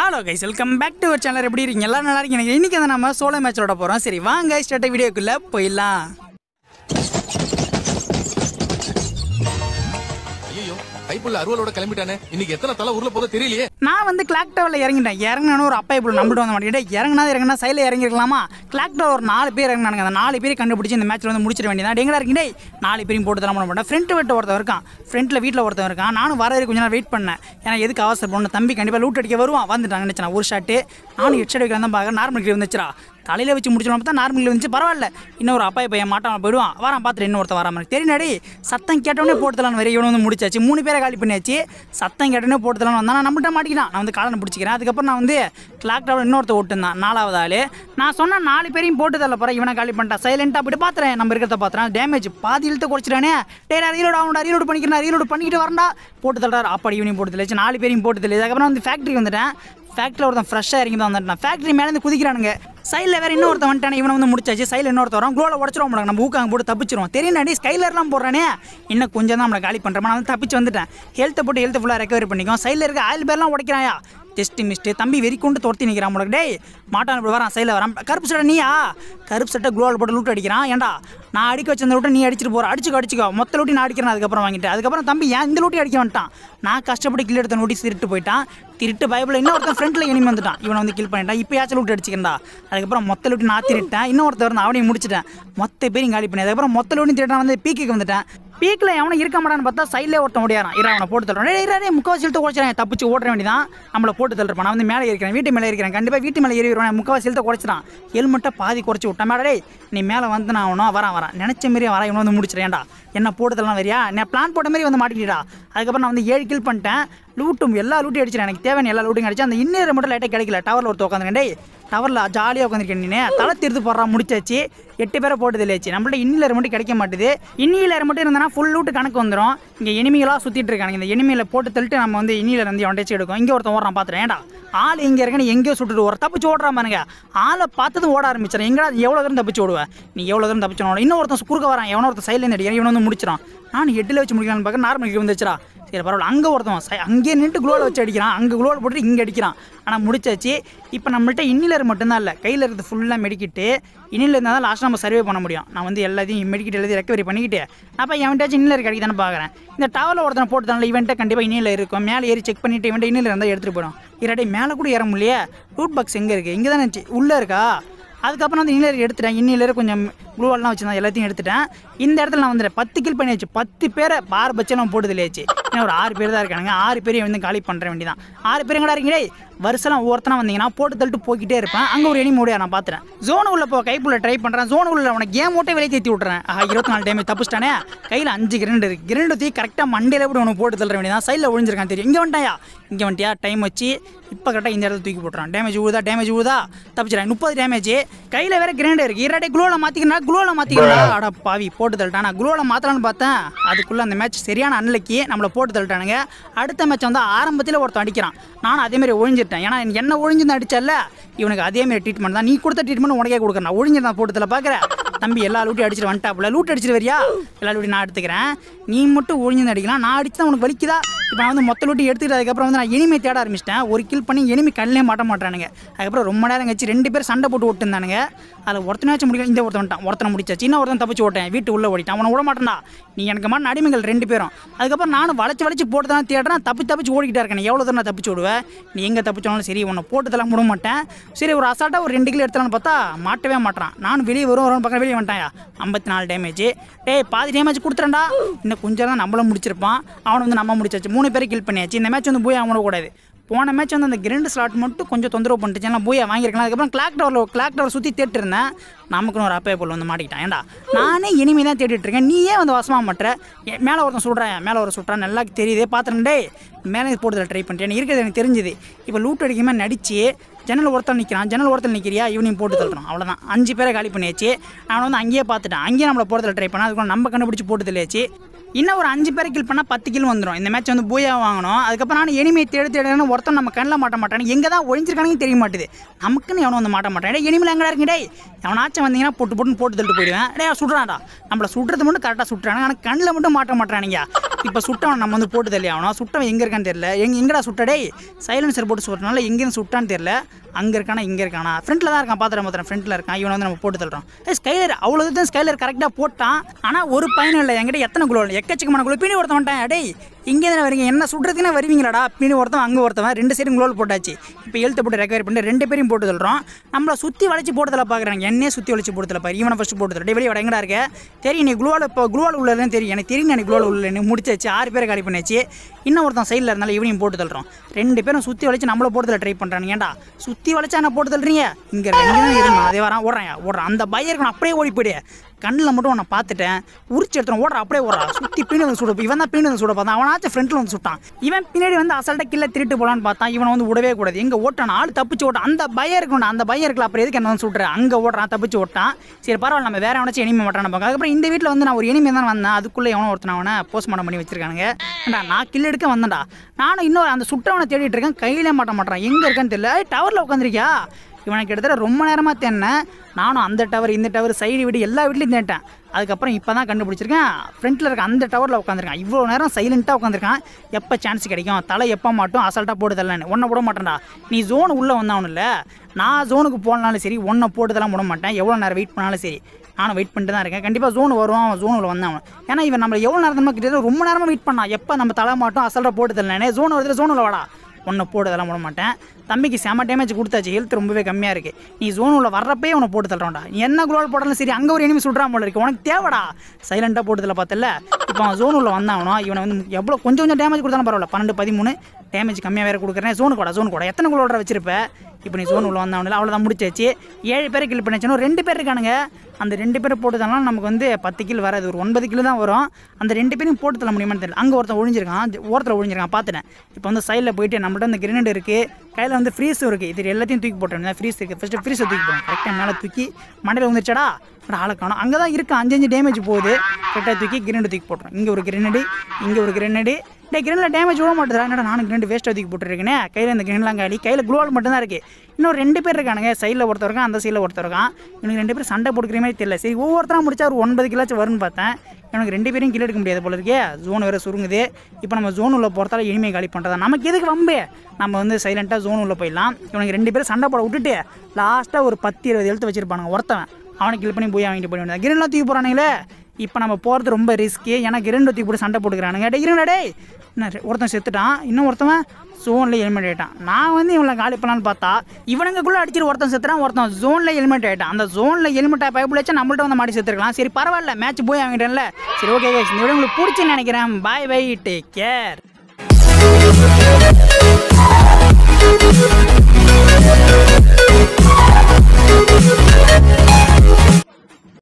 hello guys welcome back to channel எப்படி இருக்கீங்க எல்லாம் நல்லா இருக்கீங்க இன்னைக்கு வந்து நம்ம சோலோ மேட்ச் விட போகிறோம் சரி வாங்க ஸ்டார்ட் வீடியோக்குள்ளே போயிடலாம் ஐயோ கைப்புள்ள அருவலோட கிளம்பிட்டானே இன்னைக்கு எத்தனை தலை ஊர்ல போதோ தெரியலையே நான் வந்து கிளாக் டவரில் இறங்கிட்டேன் இறங்கினு ஒரு அப்பா இப்படி நம்பிட்டு வந்த மாட்டேன் இறங்கினா இறங்கினா சைடில் இறங்கிருக்கலாமா கிளாக் டவர் ஒரு நாலு பேர் இறங்கினாங்க அந்த நாலு பேர் கண்டுபிடிச்சி இந்த மேட்ச்சில் வந்து முடிச்சிட வேண்டியதான் எங்கடா இருக்கீங்க டேய் நாலு பேரையும் போட்டு தர மாட்டேன் ஃப்ரண்ட் வீட்டில் ஒருத்தன் இருக்கான் ஃப்ரண்ட்டில் வீட்டில் ஒருத்தன் இருக்கான் நானும் வர வரைக்கும் கொஞ்ச நேரம் வெயிட் பண்ணேன் ஏன்னா எதுக்கு அவசரப்படணும் தம்பி கண்டிப்பாக லூட் அடிக்க வருவான் வந்துட்டாங்க நினச்சேன் ஒரு ஷாட்டு நானும் ஹெட் ஷாட் வைக்கலாம் தான் பார்க்க நார்மல் கிரி வந்துச்சுரா தலையில வச்சு முடிச்சிடலாம் பார்த்தா நார்மல் வந்துச்சு பரவாயில்ல இன்னொரு அப்பாய் பையன் மாட்டான் போயிடுவான் வரான் பார்த்துட்டு இன்னொருத்த வராமல் தெரியுனாடி சத்தம் கேட்டோடனே போட்டுதலான்னு வரைய இவனை வந்து முடிச்சாச்சு மூணு பேரை காலி பண்ணியாச்சு சத்தம் கேட்டோடனே போட்டுதலான்னு வந்தான் நான் நம்மகிட்ட மாட்டிக்கிட்டான் நான் வந்து காலனை பிடிச்சிக்கிறேன் அதுக்கப்புறம் நான் வந்து கிளாக் டவர் இன்னொருத்த ஓட்டுந்தான் நாலாவது ஆள் நான் சொன்ன நாலு பேரையும் போட்டு தரல போகிறேன் இவனை காலி பண்ணிட்டான் சைலண்டாக போயிட்டு பார்த்துறேன் நம்ம இருக்கிறத பார்த்துறேன் டேமேஜ் பாதி இழுத்து குறைச்சிட்டானே டே ரீலோட் ஆகும்டா ரீலோட் பண்ணிக்கிறேன் ரீலோட் பண்ணிக்கிட்டு வரண்டா போட்டு தள்ளாரு அப்படி இவனையும் போட்டு தெளிச்சு நாலு பேரையும் போட்டு தெளிச்சு அதுக்கப்புறம் வந்து ஃபேக்ட்ரி வந்துட்டேன் ஃபேக்ட்ரியில் ஒருத்தன் ஃப்ரெஷ்ஷாக இறங்கி தான் வந்துட்டான் ஃபேக்ட்ரி மேலேருந்து குதிக்கிறானுங்க சைடில் வேறு இன்னொருத்தன் வந்துட்டானே இவனை வந்து முடிச்சாச்சு சைடில் இன்னொருத்தர் வரும் க்ளோவில் உடச்சிரும் முடியும் நம்ம ஊக்காங்க போட்டு தப்பிச்சிரும் தெரியும் ஸ்கைலர்லாம் போடுறானே இன்னும் கொஞ்சம் தான் நம்மளை காலி பண்ணுறேன் நான் வந்து தப்பிச்சு வந்துட்டேன் ஹெல்த்தை போட்டு ஹெல்த்தை ஃபுல்லாக ரெக்கவரி பண்ணிக்கும் சைடில் இருக்க ஆயில் பேர்லாம் உடைக்கிறாயா ஜஸ்ட் மிஸ்ட்டு தம்பி வெறி கொண்டு துரத்தி நிற்கிறான் உனக்கு டேய் மாட்டான் இப்படி வரான் சைடில் வரான் கருப்பு சட்டை நீயா கருப்பு சட்டை குளோவில் போட்டு லூட் அடிக்கிறான் ஏன்டா நான் அடிக்க வச்சிருந்த லூட்டை நீ அடிச்சிட்டு போகிற அடிச்சுக்கோ அடிச்சுக்கோ மொத்த லூட்டி நான் அடிக்கிறேன் அதுக்கப்புறம் வாங்கிட்டு அதுக்கப்புறம் தம்பி ஏன் இந்த லூட்டி அடிக்க வந்துட்டான் நான் கஷ்டப்பட்டு கில் எடுத்த லூட்டி திருட்டு போயிட்டான் திருட்டு பைபிள் இன்னொருத்தன் ஃப்ரண்ட்டில் இனிமே வந்துட்டான் இவனை வந்து கில் பண்ணிட்டான் இப்போயாச்சும் லூட் அடிச்சுக்கிறா அதுக்கப்புறம் மொத்த லூட்டி நான் திருட்டேன் இன்னொருத்தர் வந்து அவனையும் முடிச்சிட்டேன் மொத்த பேரையும் காலி பண்ணி அதுக்கப்புறம் மொத்த லூட்டி திருட்டான் வந்து பீக்குக்கு வந்துட்டேன் பீக்கில் எவனும் இருக்க மாட்டான்னு பார்த்தா சைடில் ஒருத்தன் ஓடியாரான் இரு அவனை போட்டு தள்ளுறேன் டேய், டேய், முக்கால்வாசி இழுத்து குறைச்சிடான் தப்பிச்சு ஓட வேண்டியதான் நம்மளை போட்டு தள்ளுறப்பான் நான் வந்து மேலே இருக்கிறேன் வீட்டு மேலே இருக்கிறேன் கண்டிப்பாக வீட்டு மேலே ஏறி வருவேன் முக்கால்வாசி இழுத்து குறைச்சிடான் ஹெல்மெட்டை பாதி குறைச்சி விட்டேன் மேலே டேய் நீ மேலே வந்து நான் அவனும் வரேன் வரேன் நினச்ச மாரி வரேன் இவனை வந்து முடிச்சிடேன்டா என்ன போட்டுதெல்லாம் வரியா நான் பிளான் போட்ட மாதிரி வந்து மாட்டிக்கிட்டா அதுக்கப்புறம் நான் வந்து ஏழு கில் பண்ணிட்டேன் லூட்டும் எல்லா லூட்டும் அடிச்சிட்டேன் எனக்கு தேவையான எல்லா லூட்டும் அடிச்சு அந்த இன்னொரு மட்டும் லைட்டாக கிடைக்கல டவரில் ஒருத்தர் உட்காந்துருக்கேன் டேய் டவரில் ஜாலியாக உட்காந்துருக்கேன் நீ தலை திருத்து போடுறா முடிச்சாச்சு எட்டு பேரை போட்டு தெளிச்சு நம்மள்ட்ட இன்னிலர் மட்டும் கிடைக்க மாட்டுது இன்னிலர் மட்டும் இருந்தனா ஃபுல் லூட்டு கணக்கு வந்துடும் இங்கே எனிமிகளாக சுற்றிட்டு இருக்காங்க இந்த எனிமியில் போட்டு தள்ளிட்டு நம்ம வந்து இன்னிலர் வந்து ஒன்றைச்சு எடுக்கும் இங்கே ஒருத்தன் ஓடுறான் பார்த்துறேன் ஏன்டா ஆள் இங்கே இருக்கேன்னு எங்கேயோ சுட்டுட்டு ஒரு தப்பிச்சு ஓடுறான் பாருங்க ஆளை பார்த்ததும் ஓட ஆரம்பிச்சிடறேன் எங்கடா எவ்வளோ தூரம் தப்பிச்சு ஓடுவேன் நீ எவ்வளோ தூரம் தப்பிச்சு ஓட இன்னும் ஒருத்தன் குறுக்க வரான் எவனோ ஒருத்தன் சைட்லேருந்து அடிக்கிறான் இவனை வந்து முடிச்சிடான் நான் ஹெட்டில் வச்சு முடிக்கலான்னு பார்க்க நார்மல் வந்துச்சுடா சரி பரவாயில்ல அங்கே ஒருத்தன் சை- அங்கேயே நின்று குளோவில் வச்சு அடிக்கிறான் அங்கே குளோவில் போட்டு இங்கே அடிக்கிறான் ஆனால் முடிச்சாச்சு இப்போ நம்மள்ட்ட இன்னிலர் மட்டும்தான் இல்லை கையில் இருக்கிறது ஃபுல்லாக மெடிக்கிட்டு இன்னில் இருந்தால் தான் லாஸ்ட் நம்ம சர்வே பண்ண முடியும் நான் வந்து எல்லாத்தையும் மெடிக்கிட்டு எழுதி ரெக்கவரி பண்ணிக்கிட்டு நான் போய் எவன்ட்டாச்சும் இன்னிலர் கிடைக்குதானு பார்க்குறேன் இந்த டவரில் ஒருத்தனை போட்டுதானே இவன்ட்ட கண்டிப்பாக இன்னில் இருக்கும் மேலே ஏறி செக் பண்ணிவிட்டு இவன்ட்ட இன்னில் இருந்தால் எடுத்துகிட்டு போயிடும் இல்லாட்டி மேலே கூட ஏற முடியலையே ரூட் பாக்ஸ் எங்கே இருக்குது இங்கே தானே உள்ளே இருக்கா அதுக்கப்புறம் வந்து இன்னிலர் எடுத்துட்டேன் இன்னிலர் கொஞ்சம் க்ளூவெல்லாம் வச்சுருந்தேன் எல்லாத்தையும் எடுத்துட்டேன் இந்த இடத்துல நான் வந்துட்டேன் பத்து கில் பண்ணியாச்சு பத்து பேரை பார் பச்செல்லாம் போட்டு தெளியாச்சு இன்னும் ஒரு ஆறு பேர் தான் இருக்கானுங்க ஆறு பேரையும் வந்து காலி பண்ணுற வேண்டியதான் ஆறு பேர் எங்கடா இருக்கீங்க டேய் வருஷம் ஒவ்வொருத்தனா வந்தீங்கன்னா போட்டு தள்ளிட்டு போய்கிட்டே இருப்பேன் அங்கே ஒரு எனிமி ஓடியா நான் பார்த்துறேன் ஜோனு உள்ள போ கைப்புள்ள ட்ரை பண்ணுறேன் ஜோனு உள்ள அவனை கேம் ஓட்டே வெளியே தேத்தி விட்றேன் ஆஹா இருபத்தி நாலு டைம் தப்பிச்சிட்டானே கையில் அஞ்சு கிரண்டு இருக்கு கிரண்டு தூக்கி கரெக்டாக மண்டையில் எப்படி உனக்கு போட்டு தள்ளுற வேண்டியதான் சைடில் ஒழிஞ்சிருக்கான் தெரியும் இங்கே வந்துட்டாயா இங்கே வந்துட்டியா டைம் வச்சு இப்போ கரெக்டாக இந்த இடத்துல தூக்கி போட்டுறான் டேமேஜ் ஊதா டேமேஜ் ஊதா தப்பிச்சிடறேன் முப்பது டேமேஜ் கையில் வேற கிரேண்ட் இருக்கு இரட்டை குளோவில் மாற்றிக்கிறா குளோவில் மாற்றிக்கிறா அட பாவி போட்டு தள்ளிட்டான் நான் குளோவில் மாற்றலான்னு பார்த்தேன் அதுக்குள்ளே அந்த மேட்ச் சரியான அன்லக்கி நம்மளை போட்டு தள்ளிட்டானுங்க அடுத்த மேட்ச் வந்து ஆரம்பத்தில் ஒருத்தன் அடிக்கிறான் நானும் அதேமாதிரி ஒழிஞ்சிட்டேன் ஏன்னா என்ன ஒழிஞ்சிருந்து அடிச்சல்ல இவனுக்கு அதேமாதிரி ட்ரீட்மெண்ட் தான் நீ கொடுத்த ட்ரீட்மெண்ட் உனக்கே கொடுக்குறேன் நான் ஒழிஞ்சிருந்தான் போட்டதில் பார்க்குறேன் தம்பி எல்லா லூட்டையும் அடிச்சிட்டு வந்துட்டாப்புல லூட் அடிச்சிட்டு வரியா எல்லா லூட்டையும் நான் எடுத்துக்கிறேன் நீ மட்டும் ஒழிஞ்சு அடிக்கலாம் நான் அடிச்சு தான் உனக்கு வலிக்குதா இப்போ நான் வந்து மொத்த லூட்டி எடுத்துக்கிட்டு அதுக்கப்புறம் வந்து நான் எனிமை தேட ஆரம்பிச்சிட்டேன் ஒரு கில் பண்ணி எனிமி கல்லே மாட்ட மாட்டானுங்க அதுக்கப்புறம் ரொம்ப நேரம் கழிச்சு ரெண்டு பேர் சண்டை போட்டு விட்டுருந்தானுங்க அதில் ஒருத்தனாச்சும் முடியல இந்த ஒருத்தன் வந்துட்டான் ஒருத்தனை முடிச்சாச்சு இன்னும் ஒருத்தன் தப்பிச்சு ஓட்டேன் வீட்டு உள்ள ஓடிட்டான் அவனை விட மாட்டேன்டா நீ எனக்கு மாட்ட அடிமைகள் ரெண்டு பேரும் அதுக்கப்புறம் நானும் வளைச்சு வளைச்சு போட்டு தான் தேடுறேன் தப்பி தப்பிச்சு ஓடிக்கிட்டே இருக்கேன் எவ்வளோ தூரம் நான் தப்பிச்சு விடுவேன் நீ எங்கே தப்பிச்சாலும் சரி உன்னை போட்டு தள்ள விட மாட்டேன் சரி ஒரு அசால்ட்டாக ஒரு ரெண்டு கிலோ எடுத்துலான்னு பார்த்தா மாட்டவே மாட்டான் நானும் வெளியே வரும் வரும் பக்கம் வெளியே வந்துட்டாயா ஐம்பத்தி நாலு டேமேஜ் டேய் பாதி டேமேஜ் கொடுத்துறேன்டா இன்னும் கொஞ்சம் தான் நம்மளும் முடிச்சிருப்பான் அவனை வந்து நம்ம முடிச்சாச்சு மூணு பேரை கில் பண்ணியாச்சு இந்த மேட்ச் வந்து போய் அவனை கூடாது போன மேட்ச் வந்து அந்த கிரண்டு ஸ்லாட் மட்டும் கொஞ்சம் தொந்தரவு பண்ணிட்டு நான் போய் வாங்கியிருக்கலாம் அதுக்கப்புறம் கிளாக் டவரில் கிளாக் டவர் சுற்றி தேட்டு இருந்தேன் நமக்குன்னு ஒரு அப்பே போல் வந்து மாட்டிக்கிட்டான் ஏன்டா நானே இனிமே தான் தேடிட்டு இருக்கேன் நீயே வந்து வசமாக மாட்டுற எ- மேலே ஒருத்தன் சுடுறேன் மேலே ஒரு சுட்றான் நல்லா தெரியுதே பார்த்துறேன் டேய் மேலே போடுறதுல ட்ரை பண்ணிட்டேன் எனக்கு இருக்கிறது எனக்கு தெரிஞ்சுது இப்போ லூட் அடிக்காமல் நடிச்சு ஜன்னல் ஒருத்தன் நிற்கிறான் ஜன்னல் ஒருத்தர் நிற்கிறியா இவனையும் போட்டு தள்ளுறோம் அவ்வளோதான் அஞ்சு பேரை காலி பண்ணியாச்சு நான் வந்து அங்கேயே பார்த்துட்டேன் அங்கேயே நம்மளை போடுறதுல ட்ரை பண்ணேன் அதுக்கு நம்ம கண்டுபிடிச்சி போட்டு தெளியாச்சு இன்னும் ஒரு அஞ்சு பேரை கில் பண்ணால் பத்து கில் வந்துடும் இந்த மேட்ச் வந்து பூயா வாங்கணும் அதுக்கப்புறம் நான் எனிமையை தேடி தேடுன்னு ஒருத்தன் நம்ம கண்ணில் மாட்ட மாட்டானு எங்கே தான் ஒழிஞ்சிருக்கானு தெரிய மாட்டுது நமக்குன்னு எவனும் வந்து மாட்ட மாட்டான் டேய் எனிமையில் எங்கடா இருக்கு டேய் எவனாச்சும் வந்தீங்கன்னா போட்டு போட்டு போட்டு தள்ளிட்டு போயிடுவேன் டேய் சுடுறான்டா நம்மளை சுடுறது மட்டும் கரெக்டாக சுட்டுறாங்க ஆனால் கண்ணில் மட்டும் மாட்ட மாட்டானுங்க இப்போ சுட்டவன் நம்ம வந்து போட்டு தள்ளி ஆகணும் சுட்டவன் எங்கே இருக்கான்னு தெரியல எங்க எங்கடா சுட்டடே சைலன்சர் போட்டு சுட்டனால எங்கேருந்து சுட்டான்னு தெரியல அங்கே இருக்கானா இங்கே இருக்கானா ஃப்ரண்ட்டில் தான் இருக்கான் பார்த்துட்டு பார்த்துறேன் ஃப்ரண்ட்டில் இருக்கான் இவனை வந்து நம்ம போட்டு தள்ளுறோம் ஏ ஸ்கைலர் அவ்வளோ தான் ஸ்கைலர் கரெக்டாக போட்டான் ஆனால் ஒரு பையனும் இல்லை என்கிட்ட எத்தனை குளோ எக்கச்சக்கமான குளோ பின்னி ஒருத்தன் வந்துட்டான் டேய் இங்கே தானே வரீங்க என்ன சுடுறதுக்குனே வருவீங்களாடா பின்னி ஒருத்தன் அங்கே ஒருத்தவன் ரெண்டு சைடும் குளோல் போட்டாச்சு இப்போ எழுத்து போட்டு ரெக்கவர் பண்ணி ரெண்டு பேரையும் போட்டு தள்ளுறோம் நம்மளை சுற்றி வளைச்சு போட்டதில் பார்க்குறாங்க என்னையே சுற்றி வளைச்சு போட்டதில் பாரு இவனை ஃபஸ்ட்டு போட்டு தள்ளி வெளியே எங்கடா இருக்க தெரியும் நீ குளோவில் இப்போ குளோவில் உள்ளதுன்னு தெரியும் எனக்கு தெரியும் எனக்கு குளோவில் உள்ள முடிச்சாச்சு ஆறு பேரை காலி பண்ணியாச்சு இன்னும் ஒருத்தன் சைடில் இருந்தாலும் இவனையும் போட்டு தள்ளுறோம் ரெண்டு பேரும் சுற்றி வளைச்சு நம்மள போட்டதில் ட்ரை பண்ணுறாங்க ஏன்டா சுற்றி வளைச்சா என்ன போட்டு தள்ளுறீங்க இங்கே ரெண்டு தான் இருக்கணும் அதே வரான் ஓடுறேன் ஓடுறான் அந்த பையன் இருக்கணும் அப்படியே ஓடி போயிடு கண்ணில் மட்டும் உன்னை பார்த்துட்டேன் உரிச்சு எடுத்துறோம் ஓடுற அப்படியே ஓடுறான் சுற்றி பின்னாடி வந்து சுட இவன் தான் பின்னாடி வந்து சுட பார்த்தான் அவனாச்சும் ஃப்ரண்ட்டில் வந்து சுட்டான் இவன் பின்னாடி வந்து அசால்ட்டாக கீழே திருட்டு போலான்னு பார்த்தான் இவனை வந்து விடவே கூடாது எங்கே ஓட்டான் ஆள் தப்பிச்சு ஓட்டான் அந்த பயம் இருக்கணும் அந்த பயம் இருக்கல அப்புறம் எதுக்கு என்ன வந்து சுட்டுறேன் அங்கே ஓடுறான் தப்பிச்சு ஓட்டான் சரி பரவாயில்ல நம்ம வேற எவனாச்சும் எனிமே மாட்டான் பார்க்க அதுக்கப்புறம் இந்த வீட்டில் வந்து நான் ஒரு எனிமே தான் வந்தேன் அதுக்குள்ளே எவனோ ஒருத்தன் அவனை போஸ்ட்மார்ட்டம் பண்ணி வச்சிருக்கானுங்க ஏன்டா நான் கில் எடுக்க வந்தேன்டா நானும் இன்னொரு அந்த சுட்டவனை தேடிட்டு இருக்கேன் கையிலே மாட்ட மாட்டான் எங்கே இருக்கான்னு தெரியல டவரில் உட்காந்துருக்கியா இவனுக்கு கிட்டத்தட்ட ரொம்ப நேரமாக தேடினேன் நானும் அந்த டவர் இந்த டவர் சைடு வீடு எல்லா வீட்லையும் தேட்டேன் அதுக்கப்புறம் இப்போ தான் கண்டுபிடிச்சிருக்கேன் ஃப்ரண்ட்டில் இருக்க அந்த டவரில் உட்காந்துருக்கான் இவ்வளோ நேரம் சைலண்ட்டாக உட்காந்துருக்கான் எப்போ சான்ஸ் கிடைக்கும் தலை எப்போ மாட்டும் அசால்ட்டாக போட்டு தரலன்னு ஒன்றை விட மாட்டேன்டா நீ ஜோன் உள்ளே வந்தவனு இல்லை நான் ஜோனுக்கு போனாலும் சரி ஒன்றை போட்டுதெல்லாம் விட மாட்டேன் எவ்வளோ நேரம் வெயிட் பண்ணாலும் சரி நானும் வெயிட் பண்ணிட்டு தான் இருக்கேன் கண்டிப்பாக ஜோன் வரும் அவன் ஜோனில் வந்தான் ஏன்னா இவன் நம்ம எவ்வளோ நேரம் கிட்ட ரொம்ப நேரமாக வெயிட் பண்ணான் எப்போ நம்ம தலை மாட்டோம் அசால்ட்டாக போட்டு தரலனே ஜோன் வருது ஜோனில் வாடா ஒன்றை போடுதெல்லாம் விட மாட்டேன் தம்பிக்கு செம டேமேஜ் கொடுத்தாச்சு ஹெல்த் ரொம்பவே கம்மியாக இருக்குது நீ ஜோன் உள்ள வர்றப்பே உன்னை போட்டு தள்ளுறோம்டா நீ என்ன குளோல் போட்டாலும் சரி அங்கே ஒரு எனிமி சுடுறா போல இருக்கு உனக்கு தேவைடா சைலண்ட்டாக போட்டதில் பார்த்தல இப்போ அவன் ஜோன் உள்ள வந்தாவனோ இவனை வந்து எவ்வளோ கொஞ்சம் கொஞ்சம் டேமேஜ் கொடுத்தாலும் பரவாயில்ல பன்னெண்டு பதிமூணு டேமேஜ் கம்மியாக வேறு கொடுக்குறேன் ஜோனு கூட ஜோனு கூட எத்தனை குளோட வச்சிருப்ப இப்போ நீ ஜோன் உள்ள வந்தவனில் அவ்வளோதான் முடிச்சாச்சு ஏழு பேரை கில் பண்ணிச்சுன்னா ரெண்டு பேர் இருக்கானுங்க அந்த ரெண்டு பேரை போட்டுதாலும் நமக்கு வந்து பத்து கில் வராது ஒரு ஒன்பது கிலோ தான் வரும் அந்த ரெண்டு பேரையும் போட்டு தள்ள முடியுமான்னு தெரியல அங்கே ஒருத்தன் ஒழிஞ்சிருக்கான் ஓரத்தில் ஒழிஞ்சிருக்கான் பார்த்துட்டேன் இப்போ வந்து சைடில் போயிட்டு நம்மள்ட்ட அந்த கிரனேட் இருக்குது கையில் வந்து ஃப்ரீஸ் இருக்குது இது எல்லாத்தையும் தூக்கி போட்டோம் ஃப்ரீஸ் இருக்குது ஃபஸ்ட்டு ஃப்ரீஸை தூக்கி போடும் கரெக்டாக மேலே தூக்கி மண்டையில் வந்துருச்சாடா அப்புறம் ஆளை காணும் அங்கே தான் இருக்குது அஞ்சு அஞ்சு டேமேஜ் போகுது கரெக்டாக தூக்கி கிரனேட் தூக்கி போட்டுரும் இங்கே ஒரு கிரனேடு இங்கே ஒரு கிரனேடு டே கிரனில் டேமேஜ் விட மாட்டேதா என்னடா நானும் கிரண்டு வேஸ்ட்டாக தூக்கி போட்டுருக்கேனே கையில் இந்த கிரண்ட்லாம் காலி கையில் குளோவால் மட்டும் தான் இருக்குது இன்னும் ரெண்டு பேர் இருக்கானுங்க சைடில் ஒருத்தர் இருக்கான் அந்த சைடில் ஒருத்தர் இருக்கான் எனக்கு ரெண்டு பேரும் சண்டை போட்டுக்கிற மாதிரி தெரியல சரி ஒவ்வொருத்தராக முடிச்சா ஒரு ஒன்பது கிலோச்சும் வரும்னு பார்த்தேன் எனக்கு ரெண்டு பேரையும் கில் எடுக்க முடியாது போல இருக்கே ஜோன் வேறு சுருங்குது இப்போ நம்ம ஜோன் உள்ள போகிறதால இனிமே காலி பண்ணுறதா நமக்கு எதுக்கு வம்பு நம்ம வந்து சைலண்ட்டாக ஜோன் உள்ள போயிடலாம் இவனுக்கு ரெண்டு பேரும் சண்டை போட விட்டுட்டு லாஸ்ட்டாக ஒரு பத்து இருபது எழுத்து வச்சிருப்பானுங்க ஒருத்தவன் அவனை கில் பண்ணி போய் வாங்கிட்டு போய் வேண்டியது கிரண்ட்லாம் தூக்கி போகிறானுங்களே இப்போ நம்ம போகிறது ரொம்ப ரிஸ்க்கு ஏன்னா கிரண்ட் தூக்கி போட்டு சண்டை போட்டுக்கிறானுங்க டே இருங்கடா டேய் என்ன ரெ- ஒருத்தன் செத்துட்டான் இன்னும் ஒருத்தவன் ஜோனில் எலிமெண்ட் ஆகிட்டான் நான் வந்து இவனை காலி பண்ணலான்னு பார்த்தா இவனுக்குள்ளே அடிச்சிட்டு ஒருத்தன் செத்துறான் ஒருத்தன் ஜோனில் எலிமெண்ட் ஆகிட்டான் அந்த ஜோனில் எலிமெண்ட் ஆகி பைப்பில் வச்சா நம்மள்ட்ட வந்து மாடி செத்துருக்கலாம் சரி பரவாயில்ல மேட்ச் போய் வாங்கிட்டேன்ல சரி ஓகே இந்த வீடியோ உங்களுக்கு பிடிச்சுன்னு நினைக்கிறேன் பாய் பை டேக் கேர்